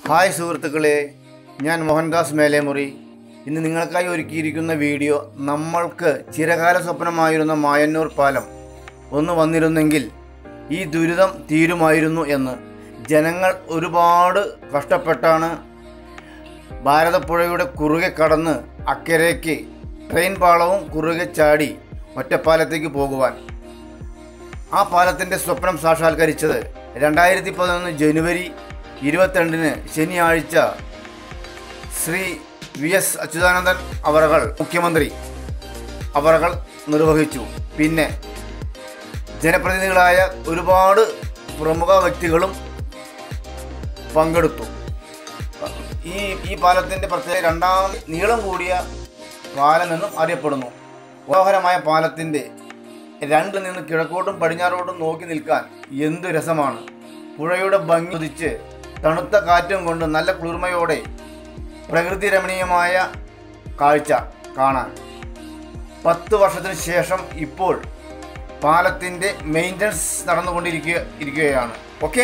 hi സുഹൃത്തുക്കളെ ഞാൻ മോഹൻദാസ് മേലേമുറി ഇന്ന് നിങ്ങൾക്കായി ഒരുക്കിയിരിക്കുന്ന വീഡിയോ നമ്മൾക്ക് ചിരകാല സ്വപ്നമായിരുന്ന മായന്നൂർ പാലം ഒന്ന് വന്നിരുന്നെങ്കിൽ ഈ ദുരിതം തീരുമായിരുന്നു എന്ന് ജനങ്ങൾ ഒരുപാട് കഷ്ടപ്പെട്ടാണ് ഭാരതപ്പുഴയുടെ കുറുകെ കടന്ന് അക്കരയ്ക്ക് ട്രെയിൻ പാളവും കുറുകെ ചാടി ഒറ്റപ്പാലത്തേക്ക് പോകുവാൻ ആ പാലത്തിൻ്റെ സ്വപ്നം സാക്ഷാത്കരിച്ചത് രണ്ടായിരത്തി പതിനൊന്ന് ജനുവരി ഇരുപത്തിരണ്ടിന് ശനിയാഴ്ച ശ്രീ വി എസ് അച്യുതാനന്ദൻ അവറകൾ മുഖ്യമന്ത്രി അവറകൾ നിർവഹിച്ചു പിന്നെ ജനപ്രതിനിധികളായ ഒരുപാട് പ്രമുഖ വ്യക്തികളും പങ്കെടുത്തു ഈ ഈ പാലത്തിൻ്റെ പ്രത്യേക രണ്ടാം നീളം കൂടിയ പാലം എന്നും അറിയപ്പെടുന്നു മനോഹരമായ പാലത്തിൻ്റെ രണ്ട് നിന്ന് കിഴക്കോട്ടും പടിഞ്ഞാറോട്ടും നോക്കി നിൽക്കാൻ എന്തു രസമാണ് പുഴയുടെ ഭംഗി ഉദിച്ച് തണുത്ത കാറ്റും കൊണ്ട് നല്ല കുളിർമയോടെ പ്രകൃതി രമണീയമായ കാഴ്ച കാണാൻ പത്ത് വർഷത്തിന് ശേഷം ഇപ്പോൾ പാലത്തിൻ്റെ മെയിൻ്റനൻസ് നടന്നുകൊണ്ടിരിക്കുക ഇരിക്കുകയാണ് ഓക്കെ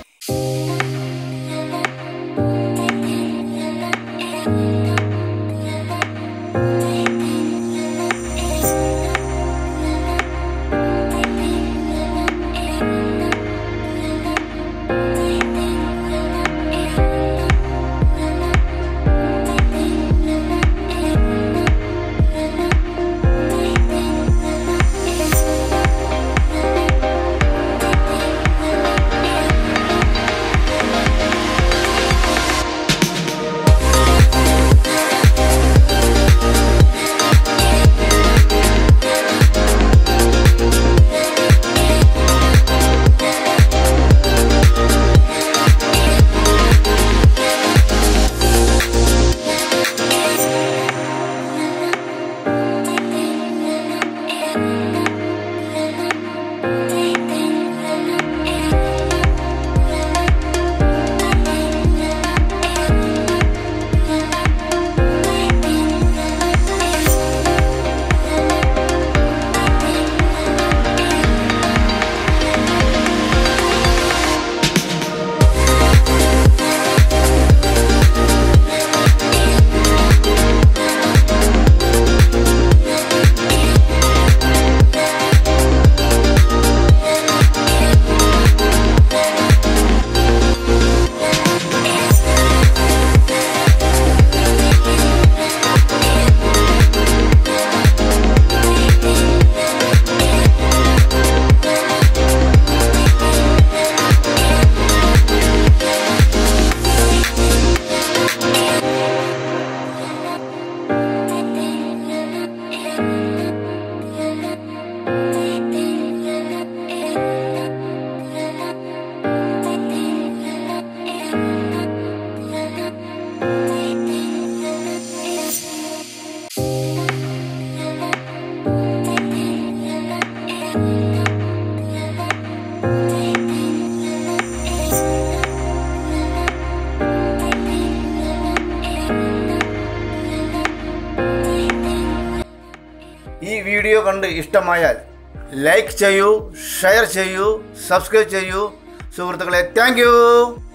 ഈ വീഡിയോ കണ്ട് ഇഷ്ടമായാൽ ലൈക്ക് ചെയ്യൂ ഷെയർ ചെയ്യൂ സബ്സ്ക്രൈബ് ചെയ്യൂ സുഹൃത്തുക്കളെ താങ്ക്